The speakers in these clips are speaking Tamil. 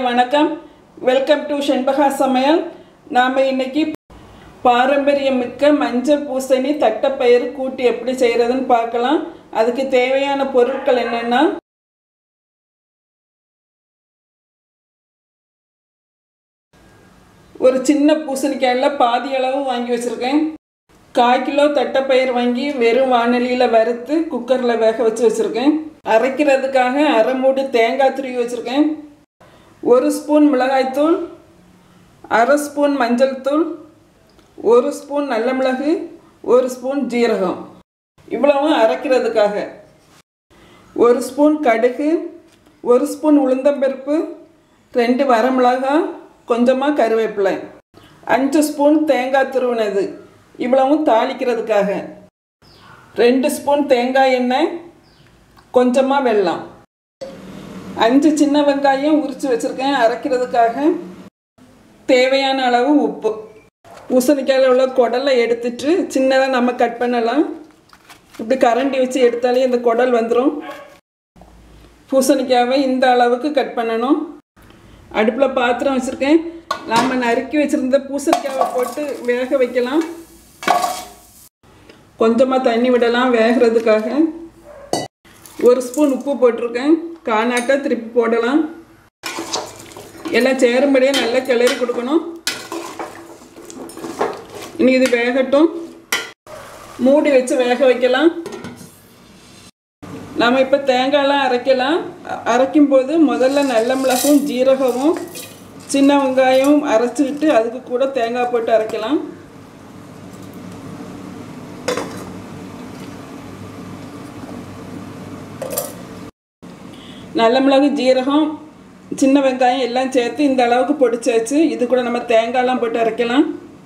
வணக்கம் வெல்கம் டு செண்பகா சமையல் நாம் இன்னைக்கு பாரம்பரியமிக்க மஞ்சள் பூசணி தட்டைப்பயிறு கூட்டு எப்படி செய்கிறதுன்னு பார்க்கலாம் அதுக்கு தேவையான பொருட்கள் என்னென்னா ஒரு சின்ன பூசணிக்காயில் பாதி அளவு வாங்கி வச்சுருக்கேன் கால் கிலோ தட்டைப்பயிர் வாங்கி வெறும் வானலியில் வறுத்து குக்கரில் வேக வச்சு வச்சுருக்கேன் அரைக்கிறதுக்காக அரை மூடு தேங்காய் துருவி வச்சுருக்கேன் ஒரு ஸ்பூன் மிளகாய்த்தூள் அரை ஸ்பூன் மஞ்சள் தூள் ஒரு ஸ்பூன் நல்ல மிளகு ஒரு ஸ்பூன் ஜீரகம் இவ்வளவும் அரைக்கிறதுக்காக ஒரு ஸ்பூன் கடுகு ஒரு ஸ்பூன் உளுந்தம்பருப்பு ரெண்டு வரமிளகாய் கொஞ்சமாக கருவேப்பிலை அஞ்சு ஸ்பூன் தேங்காய் துருவினது இவ்வளவும் தாளிக்கிறதுக்காக ரெண்டு ஸ்பூன் தேங்காய் எண்ணெய் கொஞ்சமாக வெல்லம் அஞ்சு சின்ன வெங்காயம் உரித்து வச்சுருக்கேன் அரைக்கிறதுக்காக தேவையான அளவு உப்பு பூசணிக்காயில் உள்ள குடலை எடுத்துட்டு சின்னதாக நம்ம கட் பண்ணலாம் இப்படி கரண்டி வச்சு எடுத்தாலே இந்த குடல் வந்துடும் பூசணிக்காவை இந்த அளவுக்கு கட் பண்ணணும் அடுப்பில் பாத்திரம் வச்சுருக்கேன் நாம் நறுக்கி வச்சுருந்த பூசணிக்காவை போட்டு வேக வைக்கலாம் கொஞ்சமாக தண்ணி விடலாம் வேகிறதுக்காக ஒரு ஸ்பூன் உப்பு போட்டிருக்கேன் காணாட்டா திருப்பி போடலாம் எல்லாம் சேரும்படியே நல்லா கிளறி கொடுக்கணும் இனி இது வேகட்டும் மூடி வச்சு வேக வைக்கலாம் நம்ம இப்போ தேங்காயெலாம் அரைக்கலாம் அரைக்கும் போது முதல்ல நல்ல மிளகும் ஜீரகமும் சின்ன வெங்காயம் அரைச்சிக்கிட்டு அதுக்கு கூட தேங்காய் போட்டு அரைக்கலாம் நல்ல மிளகு ஜீரகம் சின்ன வெங்காயம் எல்லாம் சேர்த்து இந்த அளவுக்கு பொடிச்சாச்சு இது கூட நம்ம தேங்காயெலாம் போட்டு அரைக்கலாம்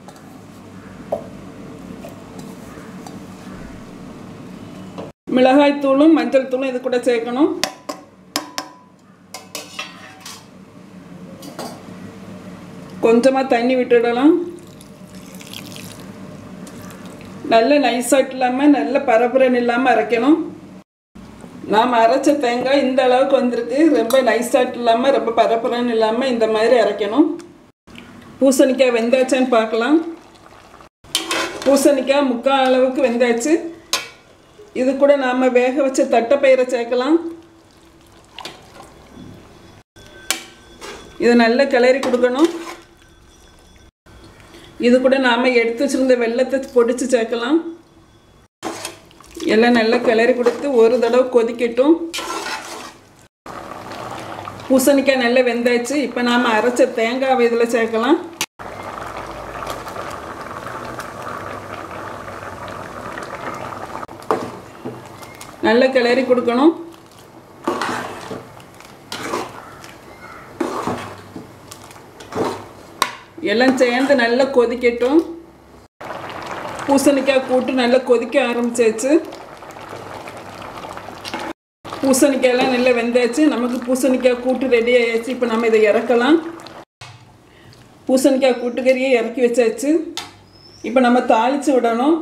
மிளகாய் தூளும் மஞ்சள் தூளும் இது கூட சேர்க்கணும் கொஞ்சமாக தண்ணி விட்டுடலாம் நல்ல நைஸாட் இல்லாமல் நல்ல பரபரன்னு இல்லாமல் அரைக்கணும் நாம் அரைச்ச தேங்காய் இந்த அளவுக்கு வந்திருக்கு ரொம்ப நைஸாட் இல்லாமல் ரொம்ப பரபரன்னு இல்லாமல் இந்த மாதிரி அரைக்கணும் பூசணிக்காய் வெந்தாச்சான்னு பார்க்கலாம் பூசணிக்காய் முக்கால் அளவுக்கு வெந்தாச்சு இது கூட நாம் வேக வச்ச தட்டைப்பயிரை சேர்க்கலாம் இதை நல்லா கிளறி கொடுக்கணும் இது கூட நாம் எடுத்து வச்சுருந்த வெள்ளத்தை பொடிச்சு சேர்க்கலாம் எல்லாம் நல்லா கிளறி கொடுத்து ஒரு தடவை கொதிக்கட்டும் பூசணிக்காய் நல்லா வெந்தாச்சு இப்போ நாம் அரைச்ச தேங்காவை இதில் சேர்க்கலாம் நல்லா கிளறி கொடுக்கணும் எல்லாம் சேர்ந்து நல்லா கொதிக்கட்டும் பூசணிக்காய் கூட்டு நல்லா கொதிக்க ஆரம்பிச்சாச்சு பூசணிக்காயெல்லாம் நல்லா வெந்தாச்சு நமக்கு பூசணிக்காய் கூட்டு ரெடி ஆயாச்சு இப்போ நம்ம இதை இறக்கலாம் பூசணிக்காய் கூட்டுக்கறியை இறக்கி வச்சாச்சு இப்போ நம்ம தாளித்து விடணும்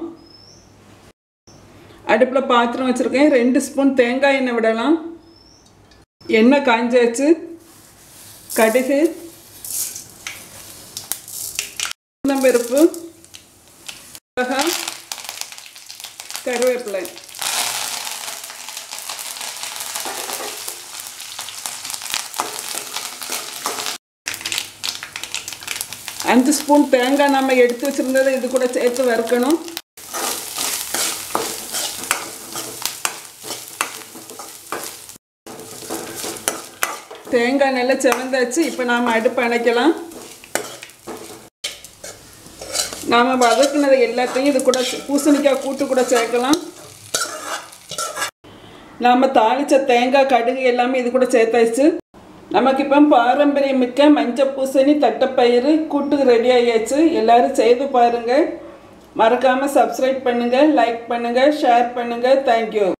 அடுப்பில் பாத்திரம் வச்சுருக்கேன் ரெண்டு ஸ்பூன் தேங்காய் எண்ணெய் விடலாம் எண்ணெய் காஞ்சாச்சு கடுகு பருப்பு மிளகாய் கருவேப்பிலை அஞ்சு ஸ்பூன் தேங்காய் நம்ம எடுத்து வச்சுருந்ததை இது கூட சேர்த்து வறுக்கணும் தேங்காய் நல்லா செவந்தாச்சு இப்போ நாம் அடுப்பு அணைக்கலாம் நாம் வதக்குனதை எல்லாத்தையும் இது கூட பூசணிக்காய் கூட்டு கூட சேர்க்கலாம் நாம் தாளித்த தேங்காய் கடுகு எல்லாமே இது கூட சேர்த்தாச்சு நமக்கு இப்போ பாரம்பரியமிக்க மஞ்சள் பூசணி தட்டைப்பயிறு கூட்டு ரெடி ஆகியாச்சு எல்லோரும் செய்து பாருங்கள் மறக்காமல் சப்ஸ்கிரைப் பண்ணுங்கள் லைக் பண்ணுங்கள் ஷேர் பண்ணுங்கள் தேங்க்யூ